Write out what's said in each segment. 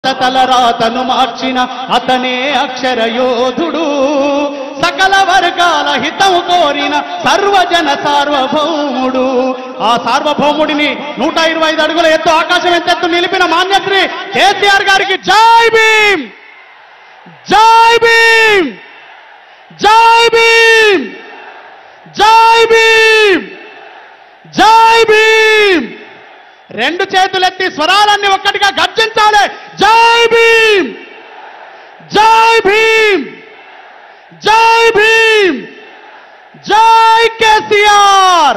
తలరాతను మార్చిన అతనే అక్షర యోధుడు సకల వర్గాల హితం కోరిన సర్వజన సార్వభౌముడు ఆ సార్వభౌముడిని నూట ఇరవై ఐదు అడుగుల ఎత్తు ఆకాశం ఎత్తెత్తు నిలిపిన మాన్యశ్రీ కేసీఆర్ గారికి జై భీమ్ జై భీమ్ జై భీమ్ జై భీమ్ జై భీమ్ రెండు చేతులెత్తి స్వరాలన్నీ ఒక్కటిగా గర్జించాలి జై భీమ్ జై భీమ్ జై భీమ్ జై కేసీఆర్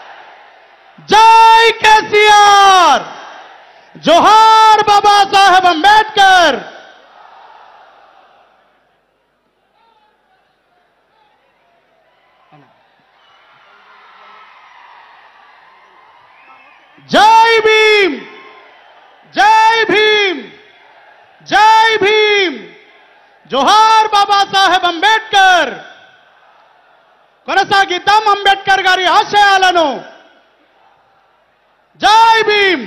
జై కేసీఆర్ జోహార్ బాబా సాహెబ్ అంబేద్కర్ జై భీమ్ జై భీమ్ జై భీమ్ జోహార్ బాబా సాహెబ్ అంబేద్కర్ కొనసాగిద్దాం అంబేద్కర్ గారి ఆశయాలను జై భీమ్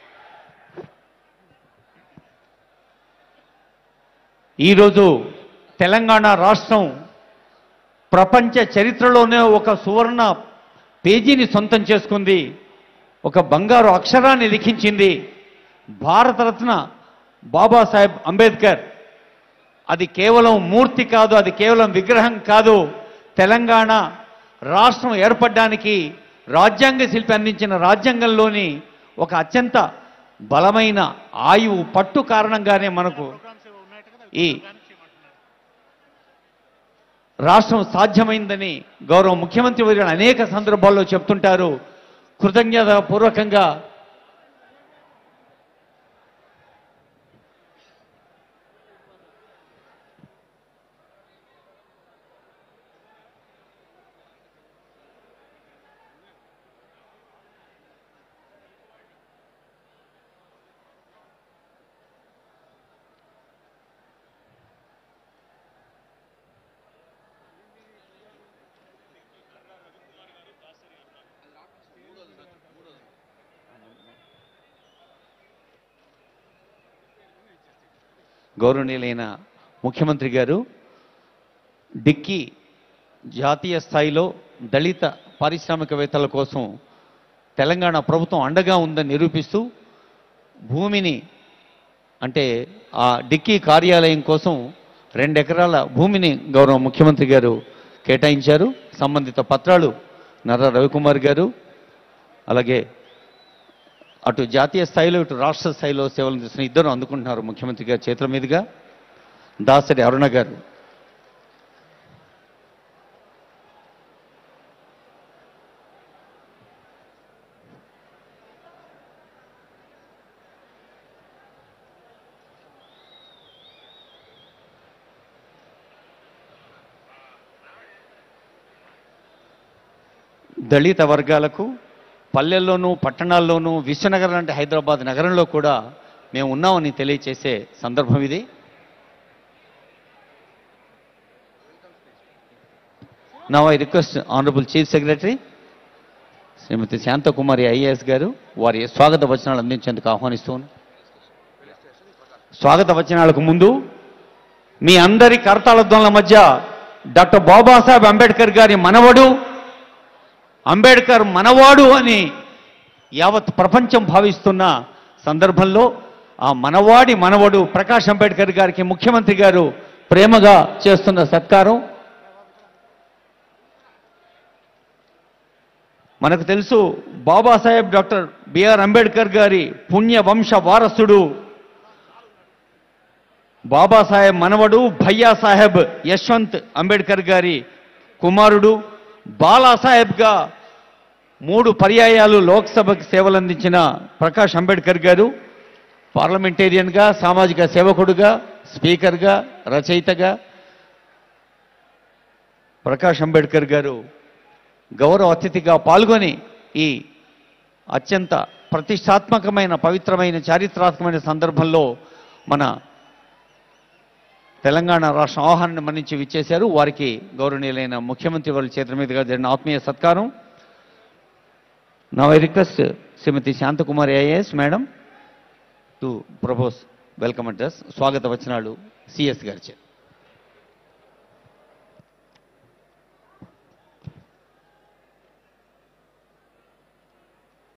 ఈరోజు తెలంగాణ రాష్ట్రం ప్రపంచ చరిత్రలోనే ఒక సువర్ణ పేజీని సొంతం చేసుకుంది ఒక బంగారు అక్షరాన్ని లిఖించింది భారతరత్న బాబాసాహెబ్ అంబేద్కర్ అది కేవలం మూర్తి కాదు అది కేవలం విగ్రహం కాదు తెలంగాణ రాష్ట్రం ఏర్పడడానికి రాజ్యాంగ శిల్పి అందించిన రాజ్యాంగంలోని ఒక అత్యంత బలమైన ఆయువు పట్టు కారణంగానే మనకు ఈ రాష్ట్రం సాధ్యమైందని గౌరవ ముఖ్యమంత్రి వర్యులు అనేక సందర్భాల్లో చెప్తుంటారు కృతజ్ఞత పూర్వకంగా గౌరవనీయులైన ముఖ్యమంత్రి గారు డిక్కీ జాతీయ స్థాయిలో దళిత పారిశ్రామికవేత్తల కోసం తెలంగాణ ప్రభుత్వం అండగా ఉందని నిరూపిస్తూ భూమిని అంటే ఆ డిక్కీ కార్యాలయం కోసం రెండు ఎకరాల భూమిని గౌరవ ముఖ్యమంత్రి గారు కేటాయించారు సంబంధిత పత్రాలు నర్ర రవికుమార్ గారు అలాగే అటు జాతీయ స్థాయిలో ఇటు రాష్ట్ర స్థాయిలో సేవలు అందిస్తున్న ఇద్దరు అందుకుంటున్నారు ముఖ్యమంత్రి గారి చేతుల మీదుగా దాసరి అరుణ గారు దళిత వర్గాలకు పల్లెల్లోనూ పట్టణాల్లోనూ విశ్వనగరం లాంటి హైదరాబాద్ నగరంలో కూడా మేము ఉన్నామని తెలియచేసే సందర్భం ఇది now I request honourable chief secretary Shrimati Shanthakumari IAS గారు వారి స్వాగత వచనాలు అందించేందుకు ఆహ్వానిస్తున్నాను స్వాగత వచనాలకు ముందు మీ అందరి కరతాళధ్వనుల మధ్య డాక్టర్ బాబాసాహెబ్ అంబేద్కర్ గారి మనవడు అంబేద్కర్ మనవాడు అని యావత్ ప్రపంచం భావిస్తున్న సందర్భంలో ఆ మనవాడి మనవడు ప్రకాష్ అంబేద్కర్ గారికి ముఖ్యమంత్రి గారు ప్రేమగా చేస్తున్న సత్కారం మనకు తెలుసు బాబాసాహెబ్ డాక్టర్ బిఆర్ అంబేద్కర్ గారి పుణ్య వంశ వారసుడు బాబాసాహెబ్ మనవడు భయ్యా సాహెబ్ యశ్వంత్ అంబేద్కర్ గారి కుమారుడు బాలాసాహెబ్గా మూడు పర్యాయాలు లోక్సభకు సేవలందించిన ప్రకాష్ అంబేద్కర్ గారు పార్లమెంటేరియన్గా సామాజిక సేవకుడుగా స్పీకర్గా రచయితగా ప్రకాష్ అంబేద్కర్ గారు గౌరవ అతిథిగా పాల్గొని ఈ అత్యంత ప్రతిష్టాత్మకమైన పవిత్రమైన చారిత్రాత్మకమైన సందర్భంలో మన తెలంగాణ రాష్ట్ర ఆహ్వానాన్ని మన్నించి విచ్చేశారు వారికి గౌరవనీయులైన ముఖ్యమంత్రి వారి చేతుల మీదుగా జరిగిన ఆత్మీయ సత్కారం now I request Shrimati Shanthakumari IAS madam to propose welcome address స్వాగత వచనాలు సిఎస్ గారిచే